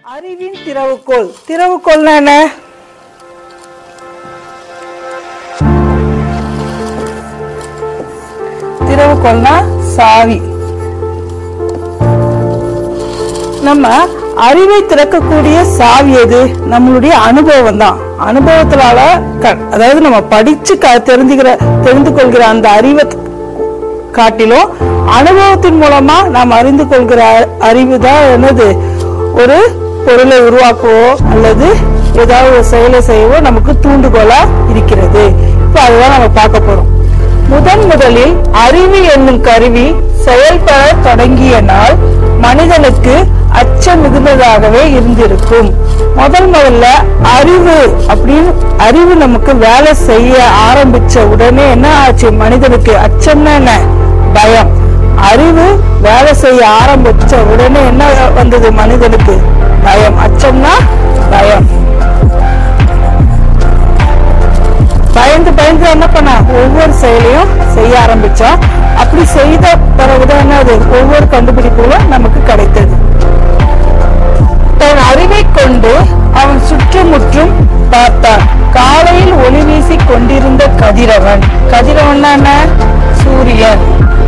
அறிவின் திறவுகோல் திறவுகோல்னா என்ன திறவுகோல்னா சாவி நம்ம அறிவை திறக்கக்கூடிய சாவி எது நம்மளுடைய அனுபவம் தான் அனுபவத்தினால க- அதாவது நம்ம படிச்சு க- தெரிஞ்சுக்கிற தெரிந்து கொள்கிற அந்த அறிவை காட்டிலும் அனுபவத்தின் மூலமா நாம் அறிந்து கொள்கிற அ- அறிவு தான் என்னது ஒரு பொருளை உருவாக்கவோ அல்லது ஏதாவது ஒரு செயலை செய்யவோ நமக்கு தூண்டுகோலா இருக்கிறது இப்ப அதுதான் நம்ம பார்க்க போறோம் முதன் முதலில் அறிவு என்னும் கருவி செயல்பட தொடங்கிய நாள் மனிதனுக்கு அச்சம் மிகுந்ததாகவே இருந்திருக்கும் முதல் முதல்ல அறிவு அப்படின்னு அறிவு நமக்கு வேலை செய்ய ஆரம்பிச்ச உடனே என்ன ஆச்சு மனிதனுக்கு அச்சம்னா என்ன பயம் அறிவு வேலை செய்ய ஆரம்பிச்ச உடனே என்ன வந்தது மனிதனுக்கு பயம் அச்சம்னா பயம் பயந்து பயந்து என்ன பண்ண ஒவ்வொரு செயலையும் செய்ய ஆரம்பிச்சா அப்படி செய்த பிறகுதான் என்னது ஒவ்வொரு கண்டுபிடிப்புகளும் நமக்கு கிடைத்தது தன் அறிவை கொண்டு அவன் சுற்றுமுற்றும் பார்த்தான் காலையில் ஒளி வீசிக் கொண்டிருந்த கதிரவன் கதிரவன் என்ன சூரியன்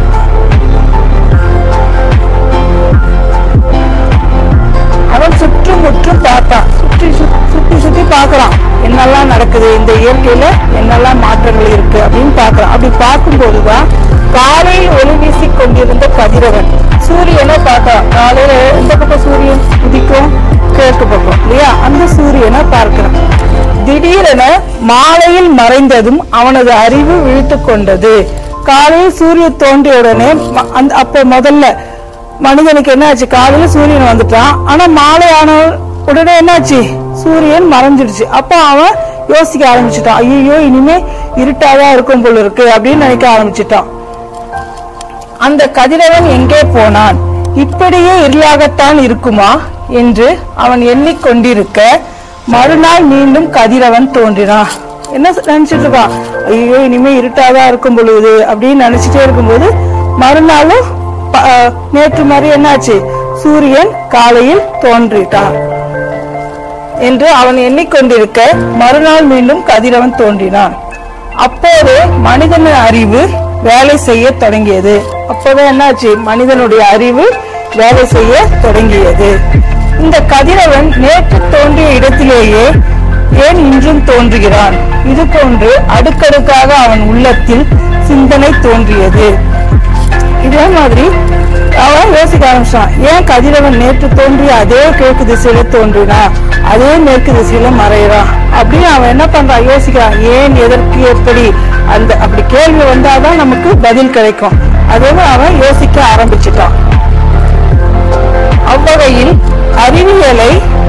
அவன் சுற்றுமுற்றும் பார்த்தான் சுற்றி சுற்றி சுற்றி சுற்றி பார்க்கறான் என்னெல்லாம் நடக்குது இந்த இயற்கையில என்னெல்லாம் மாற்றங்கள் இருக்கு அப்படின்னு பார்க்கறான் அப்படி பார்க்கும்போதுதான் காலையில் ஒளி வீசிக் கொண்டிருந்த கதிரவன் சூரியனை பார்க்கறான் காலையில எந்த பக்கம் சூரியன் உதிக்கும் கிழக்கு பக்கம் இல்லையா அந்த சூரியனை பார்க்கிறான் திடீரென மாலையில் மறைந்ததும் அவனது அறிவு விழித்துக் கொண்டது காலையில் சூரியன் தோன்றிய உடனே ம- அந்த அப்ப முதல்ல மனிதனுக்கு என்ன ஆச்சு காலையில சூரியன் வந்துட்டான் ஆனா மாலை ஆன உடனே என்னாச்சு சூரியன் மறைஞ்சிடுச்சு அப்ப அவன் யோசிக்க ஆரம்பிச்சிட்டான் ஐயோ இனிமே இருட்டாதான் இருக்கும் போல இருக்கு அப்படின்னு நினைக்க ஆரம்பிச்சிட்டான் அந்த கதிரவன் எங்கே போனான் இப்படியே இருளாகத்தான் இருக்குமா என்று அவன் எண்ணிக்கொண்டிருக்க மறுநாள் மீண்டும் கதிரவன் தோன்றினான் என்ன நினைச்சிட்டு இருக்கான் ஐயோ இனிமே இருட்டாதான் இருக்கும் பொழுது அப்படின்னு நினைச்சிட்டே இருக்கும்போது மறுநாளும் ப- அஹ், நேற்று மாதிரி என்னாச்சு சூரியன் காலையில் தோன்றிட்டான் என்று அவன் எண்ணிக்கொண்டிருக்க மறுநாள் மீண்டும் கதிரவன் தோன்றினான் அப்போது மனிதனின் அறிவு வேலை செய்ய தொடங்கியது அப்போதான் என்னாச்சு மனிதனுடைய அறிவு வேலை செய்ய தொடங்கியது இந்த கதிரவன் நேற்று தோன்றிய இடத்திலேயே ஏன் இன்றும் தோன்றுகிறான் இது போன்று அடுக்கடுக்காக அவன் உள்ளத்தில் சிந்தனை தோன்றியது இதே மாதிரி அவன் யோசிக்க ஆரம்பிச்சான் ஏன் கதிரவன் நேற்று தோன்றிய அதே கிழக்கு திசையில தோன்றினா அதே மேற்கு திசையில மறையிறான் அப்படின்னு அவன் என்ன பண்றான் யோசிக்கிறான் ஏன் எதற்கு எப்படி அந்த அப்படி கேள்வி வந்தாதான் நமக்கு பதில் கிடைக்கும் அதுவும் அவன் யோசிக்க ஆரம்பிச்சிட்டான் அவ்வகையில் அறிவியலை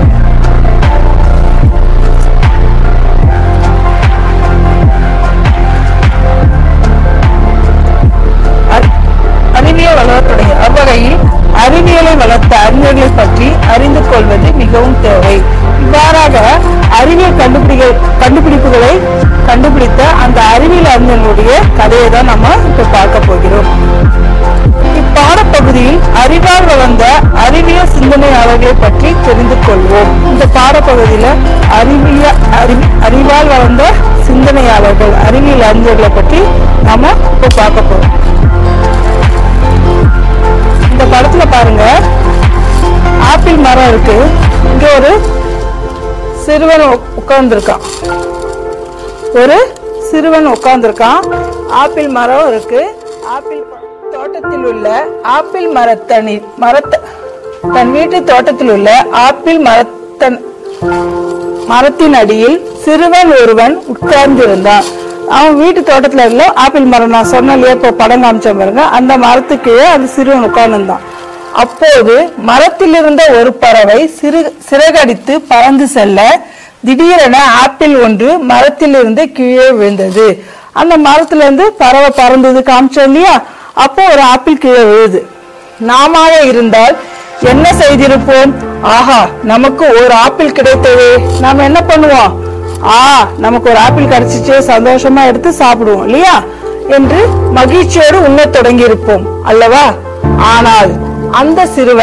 அறி- அறிவியல் வளரத் தொடங்கி அவ்வகையில் அறிவியலை வளர்த்த அறிஞர்களை பற்றி அறிந்து கொள்வது மிகவும் தேவை இவ்வாறாக அறிவியல் கண்டுபிடிகள் கண்டுபிடிப்புகளை கண்டுபிடித்த அந்த அறிவியல் அறிஞர்களுடைய கதையை தான் நம்ம இப்ப பார்க்க போகிறோம் இப்பாடப்பகுதியில் அறிவால் வளர்ந்த அறிவியல் சிந்தனையாளர்களை பற்றி தெரிந்து கொள்வோம் இந்த பாடப்பகுதியில அறிவிய அறி- அறிவால் வளர்ந்த சிந்தனையாளர்கள் அறிவியல் அறிஞர்களை பற்றி நாம இப்ப பார்க்க போறோம் இந்த படத்துல பாருங்க ஆப்பிள் மரம் இருக்கு இங்க ஒரு சிறுவன் உட்கார்ந்துருக்கான் ஒரு சிறுவன் உட்கார்ந்துருக்கான் ஆப்பிள் மரம் இருக்கு ஆப்பிள் ப- தோட்டத்தில் உள்ள ஆப்பிள் மரத்தனி மரத்த தன் வீட்டு தோட்டத்தில் உள்ள ஆப்பிள் மரத்தன் மரத்தின் அடியில் சிறுவன் ஒருவன் உட்கார்ந்திருந்தான் அவன் வீட்டு தோட்டத்துல இருந்த ஆப்பிள் மரம் நான் சொன்னேன் இல்லையா இப்போ படம் காமிச்சேன் பாருங்க அந்த மரத்துக்கு கீழே அந்த சிறுவன் உட்கார்ந்திருந்தான் அப்போது மரத்தில் இருந்த ஒரு பறவை சிறு சிறகடித்து பறந்து செல்ல திடீரென ஆப்பிள் ஒன்று மரத்திலிருந்து கீழே விழுந்தது அந்த மரத்துல இருந்து பறவை பறந்தது காமிச்சோம் இல்லையா அப்போ ஒரு ஆப்பிள் கீழே விழுது நாமாக இருந்தால் என்ன செய்திருப்போம் ஆஹா நமக்கு ஒரு ஆப்பிள் கிடைத்தது நாம என்ன பண்ணுவோம் ஆ நமக்கு ஒரு ஆப்பிள் கிடைச்சிச்சு சந்தோஷமா எடுத்து சாப்பிடுவோம் இல்லையா என்று மகிழ்ச்சியோடு உண்ணத் தொடங்கி இருப்போம் அல்லவா ஆனால் அந்த சிறுவன்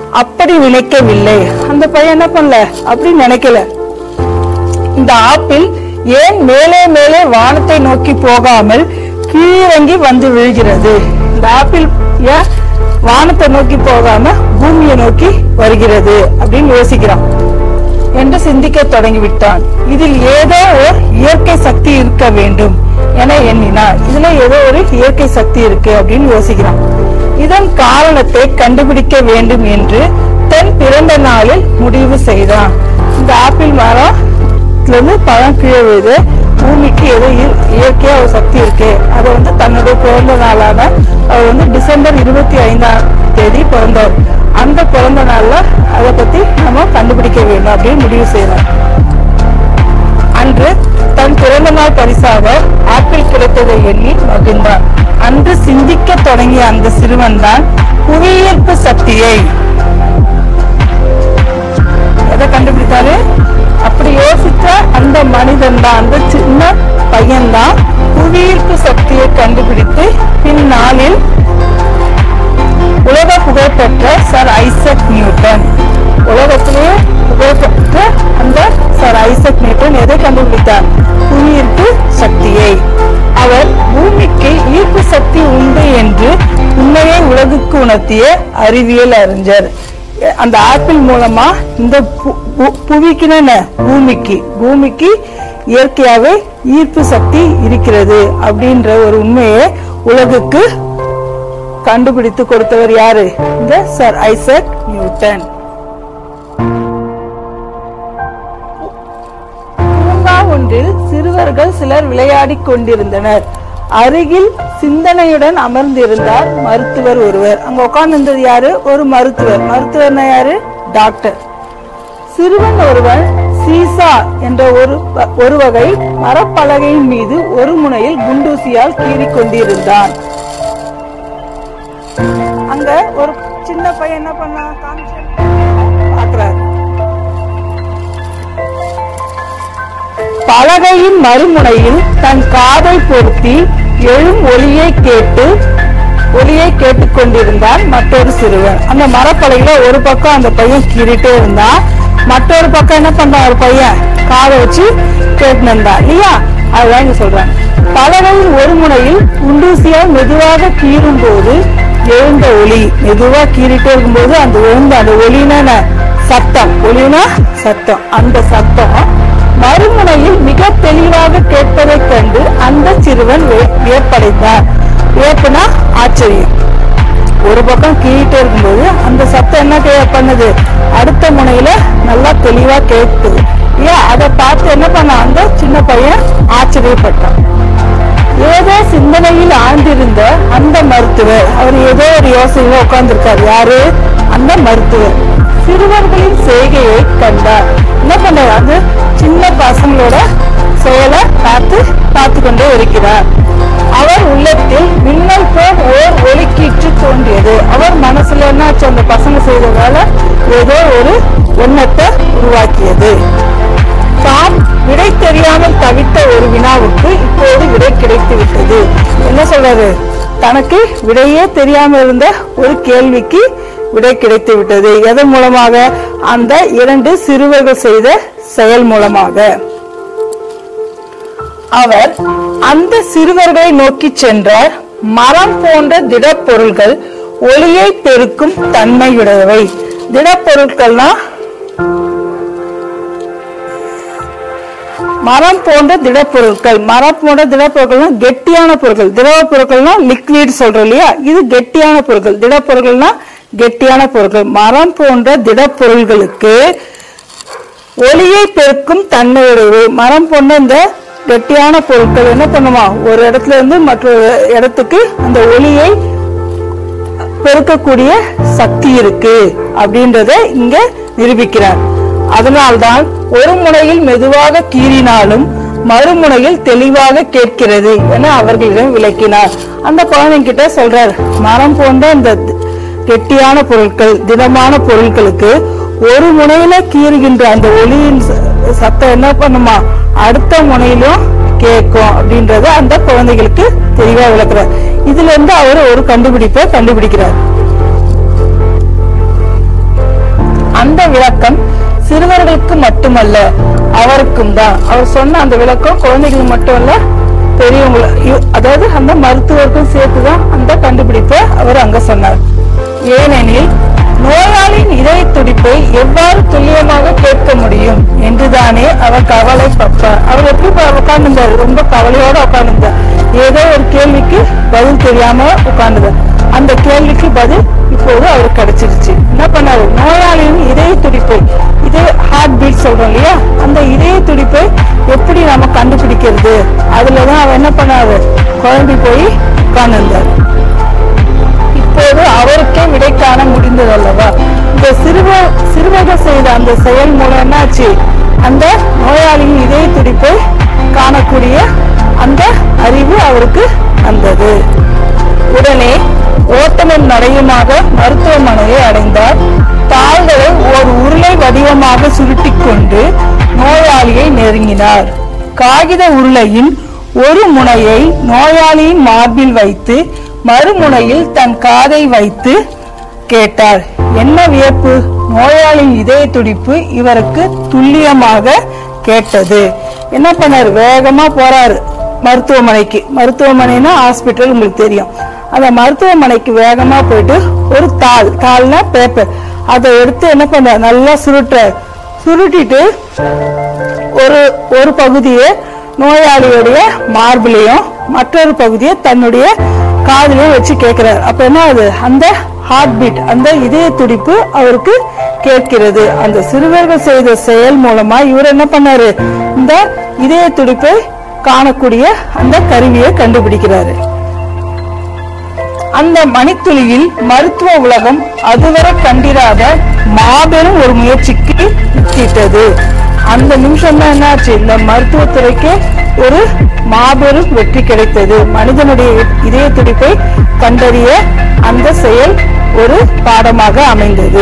அப்படி நினைக்கவில்லை அந்த பையன் என்ன பண்ணல அப்படி நினைக்கல இந்த ஆப்பிள் ஏன் மேலே மேலே வானத்தை நோக்கி போகாமல் கீழங்கி வந்து விழுகிறது இந்த ஆப்பிள் ஏன் வானத்தை நோக்கி போகாம பூமியை நோக்கி வருகிறது அப்படின்னு யோசிக்கிறான் என்று சிந்திக்க தொடங்கிவிட்டான் இதில் ஏதோ ஒரு இயற்கை சக்தி இருக்க வேண்டும் என எண்ணினார் இதுல ஏதோ ஒரு இயற்கை சக்தி இருக்கு அப்படின்னு யோசிக்கிறான் இதன் காரணத்தை கண்டுபிடிக்க வேண்டும் என்று தன் பிறந்த நாளில் முடிவு செய்தான் இந்த ஆப்பிள் மரத்துல இருந்து பழம் கீழே விழுது பூமிக்கு ஏதோ இய- இயற்கையா ஒரு சக்தி இருக்கு அதை வந்து தன்னுடைய பிறந்த நாளான அவர் வந்து டிசம்பர் இருபத்தி ஐந்தாம் தேதி பிறந்தவர் அந்த பிறந்த நாள்ல அதை பத்தி நம்ம கண்டுபிடிக்க வேண்டும் அப்படின்னு முடிவு செய்யறோம் அன்று தன் பிறந்த நாள் பரிசாக ஆப்பிள் கிடைத்ததை எண்ணி மகிழ்ந்தார் அன்று சிந்திக்க தொடங்கிய அந்த சிறுவன் தான் புவியீர்ப்பு சக்தியை எதை கண்டுபிடித்தாரு அப்படி யோசிச்ச அந்த மனிதன் தான் அந்த சின்ன பையன் தான் புவியீர்ப்பு சக்தியை கண்டுபிடித்து பின்னாளில் உலக புகழ்பெற்ற சர் ஐசக் நியூட்டன் உலகத்திலேயே புகழ்பெற்ற அந்த சர் ஐசக் நியூட்டன் எதை கண்டுபிடித்தார் புவியீர்ப்பு சக்தியை அவர் பூமிக்கு ஈர்ப்பு சக்தி உண்டு என்று உண்மையை உலகுக்கு உணர்த்திய அறிவியல் அறிஞர் அந்த ஆப்பிள் மூலமா இந்த பு- பு- புவிக்குன்னு என்ன? பூமிக்கு பூமிக்கு இயற்கையாவே ஈர்ப்பு சக்தி இருக்கிறது அப்படின்ற ஒரு உண்மையை உலகுக்கு கண்டுபிடித்து கொடுத்தவர் யாரு இந்த சர் ஐசக் நியூட்டன் பூங்கா ஒன்றில் சிறுவர்கள் சிலர் விளையாடிக் கொண்டிருந்தனர் அருகில் சிந்தனையுடன் அமர்ந்திருந்தார் மருத்துவர் ஒருவர் அங்க உட்கார்ந்திருந்தது யாரு ஒரு மருத்துவர் மருத்துவர்னா யாரு டாக்டர் சிறுவன் ஒருவன் சீசா என்ற ஒரு வ- ஒரு வகை மரப்பலகையின் மீது ஒரு முனையில் குண்டூசியால் கீறிக் கொண்டிருந்தான் அங்க ஒரு சின்ன பையன் என்ன பண்ணா காமிச்சு பாக்குறாரு பலகையின் மறுமுனையில் தன் காதை பொருத்தி எழும் ஒளியை கேட்டு ஒளியை கேட்டுக்கொண்டிருந்தான் மற்றொரு சிறுவன் அந்த மரப்பலகையில ஒரு பக்கம் அந்த பையன் கீறிட்டே இருந்தான் மற்றொரு பக்கம் என்ன பண்றான் ஒரு பையன் காதை வச்சு கேட்டுன்னு இருந்தான் இல்லையா அதுதான் இங்க சொல்றாங்க பலகையின் ஒரு முனையில் குண்டூசியால் மெதுவாக கீறும் போது எழுந்த ஒளி மெதுவா கீறிட்டே இருக்கும்போது அந்த எழுந்த அந்த ஒளினா என்ன? சத்தம் ஒளினா சத்தம் அந்த சத்தம் மறுமுனையில் மிக தெளிவாக கேட்பதைக் கண்டு அந்த சிறுவன் வே- வியப்படைந்தார் வியப்புனா ஆச்சரியம் ஒரு பக்கம் கீழிட்டே இருக்கும்போது அந்த சத்தம் என்ன கே- பண்ணுது அடுத்த முனையில நல்லா தெளிவா கேட்குது ஏன் அதை பார்த்து என்ன பண்ண அந்த சின்ன பையன் ஆச்சரியப்பட்டான் ஏதோ சிந்தனையில் ஆழ்ந்திருந்த அந்த மருத்துவர் அவர் ஏதோ ஒரு யோசனையில உட்கார்ந்திருக்காரு யாரு அந்த மருத்துவர் சிறுவர்களின் செய்கையை கண்டார் என்ன பண்றாரு அந்த சின்ன பசங்களோட செயலை பார்த்து பார்த்து கொண்டே இருக்கிறார் அவர் உள்ளத்தில் மின்னல் போல் ஓர் ஒளிக்கீற்று தோன்றியது அவர் மனசுல என்னாச்சு அந்த பசங்க செய்த வேலை ஏதோ ஒரு எண்ணத்தை உருவாக்கியது தாம் விடை தெரியாமல் தவித்த ஒரு வினாவுக்கு இப்போது விடை கிடைத்து விட்டது என்ன சொல்றாரு தனக்கு விடையே தெரியாம இருந்த ஒரு கேள்விக்கு விடை கிடைத்து விட்டது எதன் மூலமாக அந்த இரண்டு சிறுவர்கள் செய்த செயல் மூலமாக அவர் அந்த சிறுவர்களை நோக்கி சென்றார் மரம் போன்ற திடப்பொருள்கள் ஒளியை பெருக்கும் தன்மையுடையவை திடப்பொருட்கள்னா மரம் போன்ற திடப்பொருட்கள் மரம் போன்ற திடப்பொருட்கள்னா கெட்டியான பொருட்கள் திரவ பொருட்கள்னா லிக்விட் சொல்றோம் இல்லையா இது கெட்டியான பொருட்கள் திடப்பொருட்கள்னா கெட்டியான பொருட்கள் மரம் போன்ற திடப்பொருள்களுக்கு ஒளியை பெருக்கும் தன்மையுடையவை மரம் போன்ற இந்த கெட்டியான பொருட்கள் என்ன பண்ணுமா ஒரு இடத்துல இருந்து மற்றொரு இடத்துக்கு அந்த ஒளியை பெருக்கக்கூடிய சக்தி இருக்கு அப்படின்றத இங்க நிரூபிக்கிறார் அதனால்தான் ஒரு முனையில் மெதுவாக கீறினாலும் மறுமுனையில் தெளிவாக கேட்கிறது என அவர்களிடம் விளக்கினார் அந்த குழந்தைங்கிட்ட சொல்றார் மரம் போன்ற இந்த கெட்டியான பொருட்கள் திடமான பொருட்களுக்கு ஒரு முனையில கீறுகின்ற அந்த ஒளியின் ச- சத்தம் என்ன பண்ணுமா அடுத்த முனையிலும் கேட்கும் அப்படின்றத அந்த குழந்தைகளுக்கு தெளிவா விளக்குறார் இதுல இருந்து அவர் ஒரு கண்டுபிடிப்பை கண்டுபிடிக்கிறார் விளக்கம் சிறுவர்களுக்கு மட்டுமல்ல அவருக்கும் தான் அவர் சொன்ன அந்த விளக்கம் குழந்தைகளுக்கு மட்டும் இல்ல பெரியவங்கள இ- அதாவது அந்த மருத்துவருக்கும் சேர்த்துதான் அந்த கண்டுபிடிப்பை அவர் அங்க சொன்னார் ஏனெனில் நோயாளியின் இதய துடிப்பை எவ்வாறு துல்லியமாக கேட்க முடியும் என்றுதானே அவர் கவலைப்பட்டார் அவர் எப்படி உட்கார்ந்திருந்தார் ரொம்ப கவலையோட உட்கார்ந்திருந்தார் ஏதோ ஒரு கேள்விக்கு பதில் தெரியாம உட்கார்ந்தார் அந்த கேள்விக்கு பதில் இப்போது அவருக்கு கிடைச்சிருச்சு என்ன பண்ணாரு நோயாளியின் இதய துடிப்பை இது ஹார்ட் பீட் சொல்றோம் இல்லையா அந்த இதய துடிப்பை எப்படி நம்ம கண்டுபிடிக்கிறது அதுலதான் அவர் என்ன பண்ணாரு குழம்பி போய் உட்கார்ந்திருந்தார் இப்போது அவருக்கே விடை காண முடிந்தது அல்லவா இந்த சிறுவ சிறுவர்கள் செய்த அந்த செயல் மூலம் என்னாச்சு அந்த நோயாளியின் இதய துடிப்பை காணக்கூடிய அந்த அறிவு அவருக்கு வந்தது உடனே ஓட்டமும் நடையுமாக மருத்துவமனையை அடைந்தார் தாள்களை ஒரு உருளை வடிவமாக சுருட்டிக் கொண்டு நோயாளியை நெருங்கினார் காகித உருளையின் ஒரு முனையை நோயாளியின் மார்பில் வைத்து மறுமுனையில் தன் காதை வைத்து கேட்டார் என்ன வியப்பு நோயாளியின் இதய துடிப்பு இவருக்கு துல்லியமாக கேட்டது என்ன பண்ணாரு வேகமா போறாரு மருத்துவமனைக்கு மருத்துவமனைனா ஹாஸ்பிட்டல் உங்களுக்கு தெரியும் அந்த மருத்துவமனைக்கு வேகமா போயிட்டு ஒரு தாள் தாள்னா பேப்பர் அதை எடுத்து என்ன பண்றாரு நல்லா சுருட்டுறாரு சுருட்டிட்டு ஒரு ஒரு பகுதியை நோயாளியுடைய மார்பிலையும் மற்றொரு பகுதியை தன்னுடைய காதுலயும் வச்சு கேட்கிறார் அப்ப என்ன ஆகுது அந்த ஹார்ட் பீட் அந்த இதய துடிப்பு அவருக்கு கேட்கிறது அந்த சிறுவர்கள் செய்த செயல் மூலமா இவர் என்ன பண்ணாரு இந்த இதய துடிப்பை காணக்கூடிய அந்த கருவியை கண்டுபிடிக்கிறாரு அந்த மணித்துளியில் மருத்துவ உலகம் அதுவரை கண்டிராத மாபெரும் ஒரு முயற்சிக்கு வித்திட்டது அந்த நிமிஷம் தான் என்னாச்சு இந்த மருத்துவத்துறைக்கு ஒரு மாபெரும் வெற்றி கிடைத்தது மனிதனுடைய இதய துடிப்பை கண்டறிய அந்த செயல் ஒரு பாடமாக அமைந்தது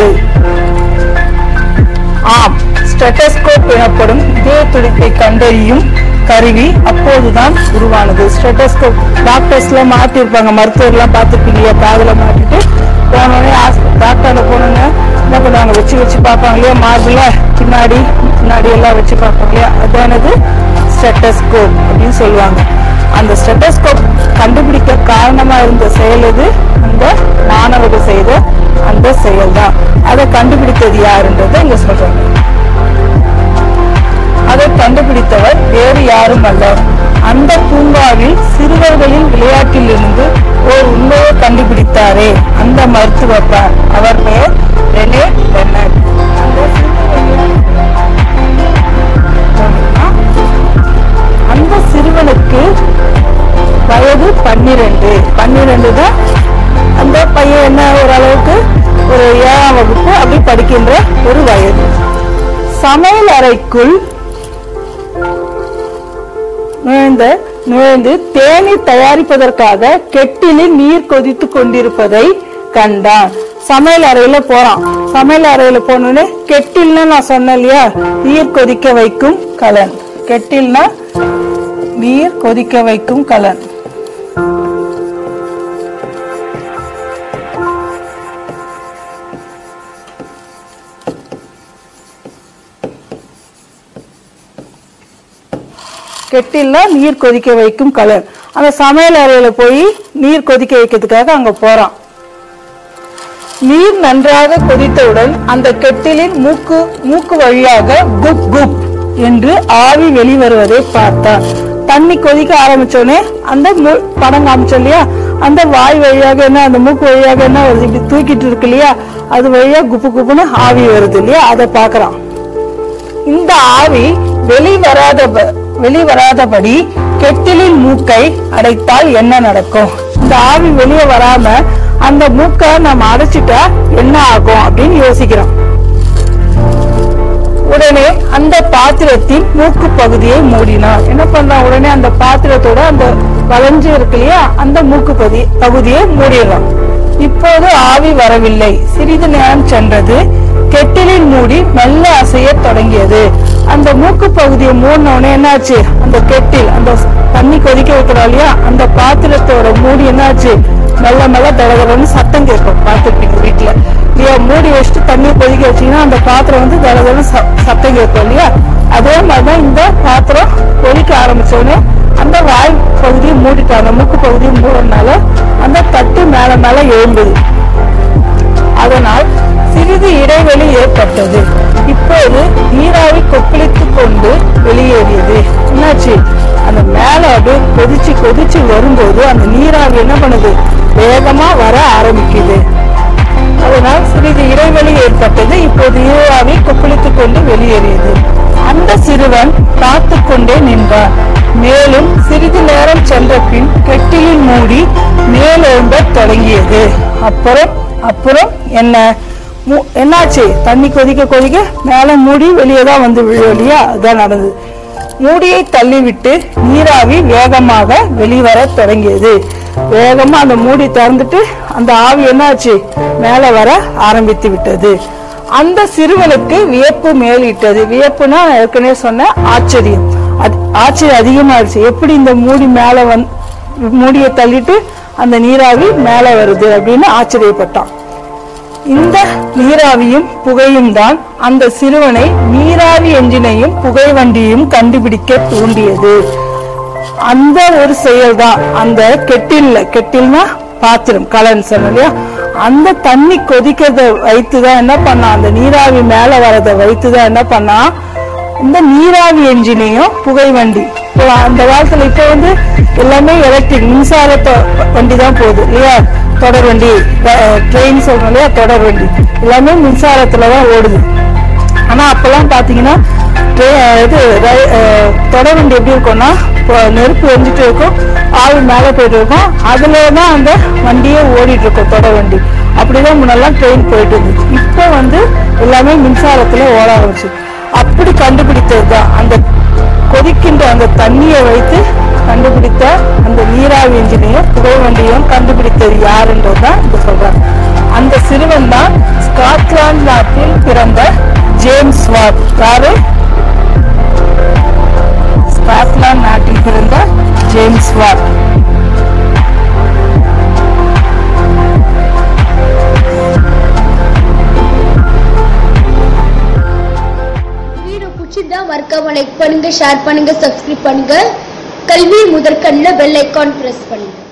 ஆம் ஸ்டெட்டஸ்கோப் எனப்படும் இதய துடிப்பை கண்டறியும் கருவி அப்போதுதான் உருவானது ஸ்டெட்டஸ்கோப் டாக்டர்ஸ்ல மாட்டிருப்பாங்க மருத்துவர்லாம் பார்த்துருப்பீங்க காதுல மாட்டிட்டு போனோடனே டாக்டர்ல போனோன்னு என்ன பண்ணுவாங்க வச்சு வச்சு பார்ப்பாங்க இல்லையா மார்பில் பின்னாடி முன்னாடி எல்லாம் வச்சு பார்ப்பாங்க இல்லையா அதானது ஸ்டெட்டஸ்கோப் அப்படின்னு சொல்லுவாங்க அந்த ஸ்டெட்டஸ்கோப் கண்டுபிடிக்க காரணமா இருந்த செயல் இது அந்த மாணவர்கள் செய்த அந்த செயல் தான் அதை கண்டுபிடித்தது யாருன்றதை இங்க சொல்றாங்க அதை கண்டுபிடித்தவர் வேறு யாரும் அல்ல அந்த பூங்காவில் சிறுவர்களின் விளையாட்டிலிருந்து ஒரு உண்மையை கண்டுபிடித்தாரே அந்த மருத்துவர் தான் அவர் பெயர் ரெனே பெர்னாட் அந்த சிறுவர்களின் அந்த சிறுவனுக்கு வயது பன்னிரண்டு பன்னிரண்டு தான் அந்த பையன் என்ன ஓரளவுக்கு ஒரு ஏழாம் வகுப்பு அப்படி படிக்கின்ற ஒரு வயது சமையல் அறைக்குள் நுழைந்த நுழைந்து தேநீர் தயாரிப்பதற்காக கெட்டிலில் நீர் கொதித்து கொண்டிருப்பதை கண்டான் சமையல் அறையில போறான் சமையல் அறையில போனோடனே கெட்டில்னா நான் சொன்னேன் இல்லையா நீர் கொதிக்க வைக்கும் கலன் கெட்டில்னா நீர் கொதிக்க வைக்கும் கலன் கெட்டில்ல நீர் கொதிக்க வைக்கும் கலர் அந்த சமையல் அறையில போய் நீர் கொதிக்க வைக்கிறதுக்காக அங்க போறான் நீர் நன்றாக கொதித்தவுடன் அந்த கெட்டிலின் மூக்கு மூக்கு வழியாக குப் குப் என்று ஆவி வெளிவருவதை பார்த்தார் தண்ணி கொதிக்க ஆரம்பிச்சோடனே அந்த மு- படம் காமிச்சோம் இல்லையா அந்த வாய் வழியாக என்ன அந்த மூக்கு வழியாக என்ன வருது இப்படி தூக்கிட்டு இருக்கு இல்லையா அது வழியா குப்பு குப்புன்னு ஆவி வருது இல்லையா அதை பாக்குறான் இந்த ஆவி வெளிவராத வெளிவராதபடி கெட்டிலின் மூக்கை அடைத்தால் என்ன நடக்கும் இந்த ஆவி வெளியே வராம அந்த மூக்கை நம்ம அடைச்சிட்டா என்ன ஆகும் அப்படின்னு யோசிக்கிறோம் உடனே அந்த பாத்திரத்தின் மூக்கு பகுதியை மூடினார் என்ன பண்றான் உடனே அந்த பாத்திரத்தோட அந்த வளைஞ்சு இருக்கு இல்லையா அந்த மூக்கு பகுதி பகுதியை மூடிடுறான் இப்போது ஆவி வரவில்லை சிறிது நேரம் சென்றது கெட்டிலின் மூடி மெல்ல அசையத் தொடங்கியது அந்த மூக்கு பகுதியை மூடின உடனே என்னாச்சு அந்த கெட்டில் அந்த தண்ணி கொதிக்க வைக்கிறோம் இல்லையா அந்த பாத்திரத்தோட மூடி என்னாச்சு மெல்ல மெல்ல தடதடன்னு சத்தம் கேட்கும் பார்த்துருப்பீங்க வீட்டுல இல்லையா மூடி வச்சுட்டு தண்ணி கொதிக்க வச்சீங்கன்னா அந்த பாத்திரம் வந்து தடதடன்னு ச- சத்தம் கேட்கும் இல்லையா அதே மாதிரிதான் இந்த பாத்திரம் கொதிக்க ஆரம்பிச்ச உடனே அந்த வாய் பகுதியை மூடிட்டாங்க மூக்கு பகுதியை மூடனால அந்த தட்டு மேல மேல எழும்புது அதனால் சிறிது இடைவெளி ஏற்பட்டது இப்போது நீராவி கொப்பளித்துக் கொண்டு வெளியேறியது என்னாச்சு அந்த மேல அப்படியே கொதிச்சு கொதிச்சு வரும்போது அந்த நீராவி என்ன பண்ணுது வேகமா வர ஆரம்பிக்குது அதனால் சிறிது இடைவெளி ஏற்பட்டது இப்போது நீராவி கொப்பளித்துக் கொண்டு வெளியேறியது அந்த சிறுவன் பார்த்து கொண்டே நின்றான் மேலும் சிறிது நேரம் சென்ற பின் கெட்டிலின் மூடி மேலெழும்பத் தொடங்கியது அப்புறம் அப்புறம் என்ன மு- என்னாச்சு தண்ணி கொதிக்க கொதிக்க மேல மூடி வெளியே தான் வந்து விழும் இல்லையா அதான் நடந்தது மூடியை தள்ளிவிட்டு நீராவி வேகமாக வெளிவர தொடங்கியது வேகமா அந்த மூடி திறந்துட்டு அந்த ஆவி என்னாச்சு மேல வர ஆரம்பித்து விட்டது அந்த சிறுவனுக்கு வியப்பு மேலிட்டது வியப்புனா நான் ஏற்கனவே சொன்ன ஆச்சரியம் அது- ஆச்சரியம் அதிகமாயிடுச்சு எப்படி இந்த மூடி மேல வந் மூடியை தள்ளிட்டு அந்த நீராவி மேல வருது அப்படின்னு ஆச்சரியப்பட்டான் இந்த நீராவியும் புகையும் தான் அந்த சிறுவனை நீராவி என்ஜினையும் புகை வண்டியையும் கண்டுபிடிக்க தூண்டியது அந்த ஒரு செயல் தான் அந்த கெட்டில்ல கெட்டில்னா பாத்திரம் கலன் சொன்னோம் இல்லையா அந்த தண்ணி கொதிக்கிறத வைத்து தான் என்ன பண்ணான் அந்த நீராவி மேல வரத வைத்து தான் என்ன பண்ணான் இந்த நீராவி என்ஜினையும் புகை வண்டி இப்போ அந்த காலத்துல இப்போ வந்து எல்லாமே எலக்ட்ரிக் மின்சார தொ- வண்டி தான் போகுது இல்லையா தொடர் வண்டி ட்ரெயின் சொல்றோம் இல்லையா தொடர் வண்டி எல்லாமே மின்சாரத்துல தான் ஓடுது ஆனா அப்பெல்லாம் பாத்தீங்கன்னா ட்ரெ- இது ரை- அஹ், தொடர் வண்டி எப்படி இருக்கும்னா இப்போ நெருப்பு எரிஞ்சிட்டு இருக்கும் ஆள் மேல போயிட்டு இருக்கும் அதுல தான் அந்த வண்டியே ஓடிட்டு இருக்கும் தொடர் வண்டி அப்படிதான் முன்னெல்லாம் ட்ரெயின் போயிட்டு இருந்துச்சு இப்போ வந்து எல்லாமே மின்சாரத்துல ஓட ஆரம்பிச்சு அப்படி கண்டுபிடித்தது தான் அந்த கொதிக்கின்ற அந்த தண்ணியை வைத்து கண்டுபிடித்த அந்த நீராவி என்ஜினையும் புகை வண்டியும் கண்டுபிடித்தது யாருன்றது தான் இங்க சொல்றாங்க அந்த சிறுவன் தான் ஸ்காட்லாந்து நாட்டில் பிறந்த ஜேம்ஸ் வாட் யாரு ஸ்காட்லாந்து நாட்டில் பிறந்த ஜேம்ஸ் வாட் வீடியோ பிடிச்சிருந்தா மறக்காம லைக் பண்ணுங்க ஷேர் பண்ணுங்க சப்ஸ்கிரைப் பண்ணுங்க கல்வி முதற்கண்ணில் பெல் ஐக்கான் பிரஸ் பண்ணுங்க